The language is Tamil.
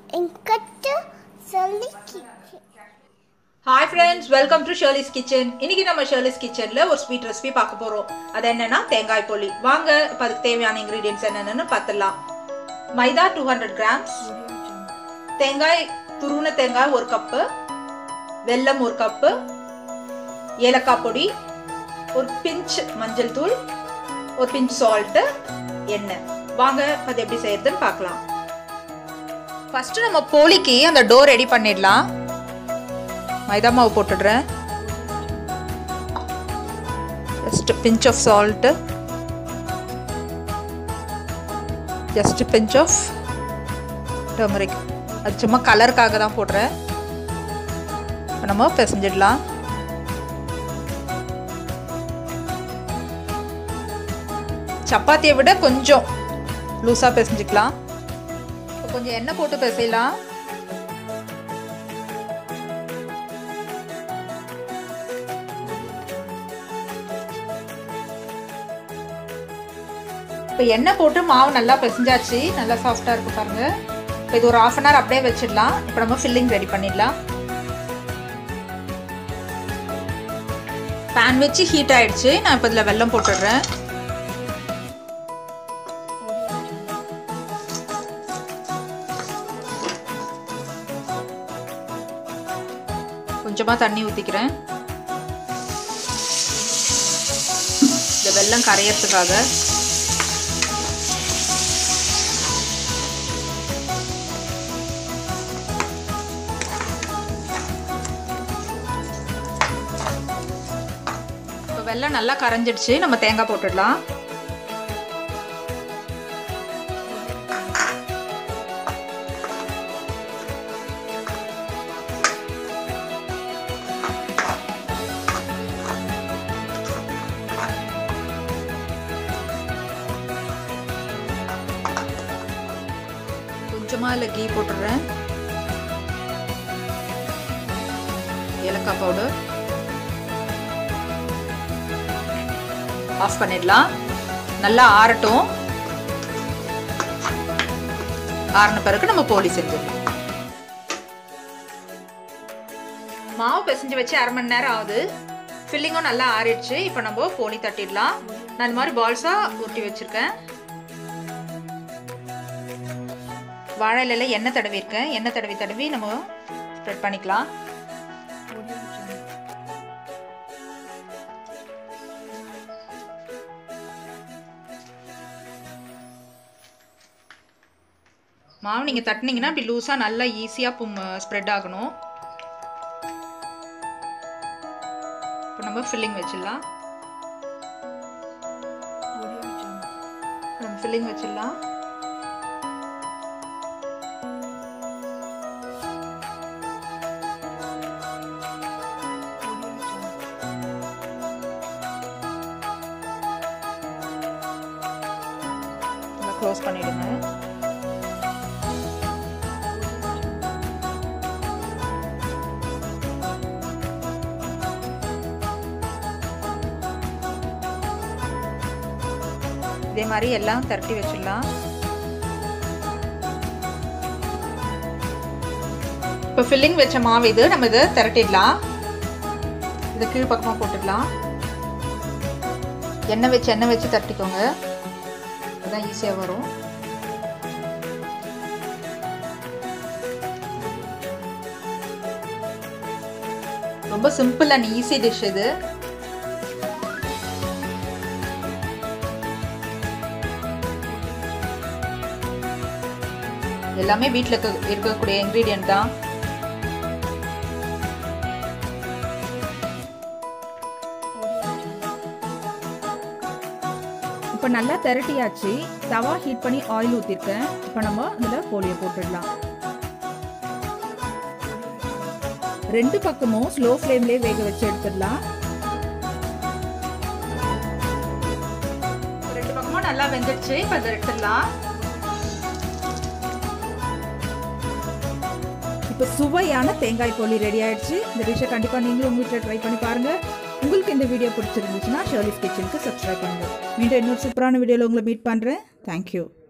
என்கிட்ட சொல்லிக்கிச்சு hi friends welcome to Shirley's kitchen இன்னைக்கு நம்ம ஷர்லிஸ் கிச்சன்ல ஒரு ஸ்வீட் ரெசிபி பார்க்க போறோம் அது என்னன்னா தேங்காய் பொலி வாங்க இப்ப அதுக்கு தேவையான இன்கிரீடியன்ஸ் என்னென்னு பார்த்துடலாம் மைதா டூ ஹண்ட்ரட் கிராம்ஸ் தேங்காய் துருவின தேங்காய் ஒரு கப்பு வெல்லம் ஒரு கப்பு ஏலக்காய் பொடி ஒரு பிஞ்ச் மஞ்சள் தூள் ஒரு பிஞ்ச் சால்ட்டு எண்ணெய் வாங்க அது எப்படி செய்யறதுன்னு பார்க்கலாம் ஃபர்ஸ்ட் நம்ம போலிக்கு அந்த டோ ரெடி பண்ணிடலாம் மைதா மாவு போட்டுடுறேன் just pinch of salt just pinch of turmeric அது சும்மா கலருக்காக தான் போடுறேன் இப்போ நம்ம பிசைஞ்சிடலாம் சப்பாத்தியை விட கொஞ்சம் லூஸாக பிசைஞ்சிக்கலாம் இப்போ கொஞ்சம் எண்ணெய் போட்டு பிசையலாம் இப்போ எண்ணெய் போட்டு மாவு நல்லா பிசைஞ்சாச்சு நல்லா சாஃப்டாக இருக்கு பாருங்க இப்போ இது ஒரு ஆஃப் அன் ஹவர் அப்படியே வச்சிடலாம் இப்போ நம்ம ஃபில்லிங் ரெடி பண்ணிடலாம் பேன் வச்சு ஹீட் ஆயிடுச்சு நான் இப்போ இதில் வெல்லம் போட்டுடுறேன் கொஞ்சமாக தண்ணி ஊற்றிக்கிறேன் இந்த வெல்லம் கரையறதுக்காக இப்போ வெல்லம் நல்லா கரைஞ்சிடுச்சு நம்ம தேங்காய் போட்டுடலாம் கொஞ்சமாக இல்லை கீ போட்டுடுறேன் ஏலக்காய் பவுடர் ஆஃப் பண்ணிடலாம் நல்லா ஆறட்டும் ஆறின பிறகு நம்ம போலி செஞ்சிடலாம் மாவு பிசைஞ்சு வச்சு அரை மணி நேரம் ஆகுது ஃபில்லிங்கும் நல்லா ஆறிடுச்சு இப்போ நம்ம போலி தட்டிடலாம் நான் இந்த மாதிரி பால்ஸாக உருட்டி வச்சுருக்கேன் வாழை இலையில எண்ணெய் தடவி இருக்கேன் எண்ணெய் தடவி தடவி நம்ம ஸ்ப்ரெட் பண்ணிக்கலாம் மாவு நீங்கள் தட்டினீங்கன்னா அப்படி லூஸாக நல்லா ஈஸியாக பும் ஸ்ப்ரெட் ஆகணும் இப்போ நம்ம ஃபில்லிங் வச்சிடலாம் நம்ம ஃபில்லிங் வச்சிடலாம் க்ளோஸ் பண்ணிடுங்க இதே மாதிரி எல்லாம் திரட்டி வச்சிடலாம் இப்போ ஃபில்லிங் வச்ச மாவு இது நம்ம இதை திரட்டிடலாம் இதை கீழ் பக்கமாக போட்டுடலாம் எண்ணெய் வச்சு எண்ணெய் வச்சு தட்டிக்கோங்க அதுதான் ஈஸியாக வரும் ரொம்ப சிம்பிள் அண்ட் ஈஸி டிஷ் இது எல்லாமே வீட்டில் இருக்க இருக்கக்கூடிய இன்க்ரீடியன்ட் தான் இப்போ நல்லா திரட்டியாச்சு தவா ஹீட் பண்ணி ஆயில் ஊற்றிருக்கேன் இப்போ நம்ம அதில் போலியை போட்டுடலாம் ரெண்டு பக்கமும் ஸ்லோ ஃப்ளேம்லேயே வேக வச்சு எடுத்துடலாம் ரெண்டு பக்கமும் நல்லா வெந்துடுச்சு இப்போ அதை எடுத்துடலாம் இப்போ சுவையான தேங்காய் போலி ரெடி ஆயிடுச்சு இந்த டிஷ்ஷை கண்டிப்பாக நீங்களும் உங்கள் வீட்டில் ட்ரை பண்ணி பாருங்கள் உங்களுக்கு இந்த வீடியோ பிடிச்சிருந்துச்சுன்னா ஷர்லிஸ் கிச்சனுக்கு சப்ஸ்கிரைப் பண்ணுங்கள் மீண்டும் இன்னொரு சூப்பரான வீடியோவில் உங்களை மீட் பண்ணுறேன் தேங்க்யூ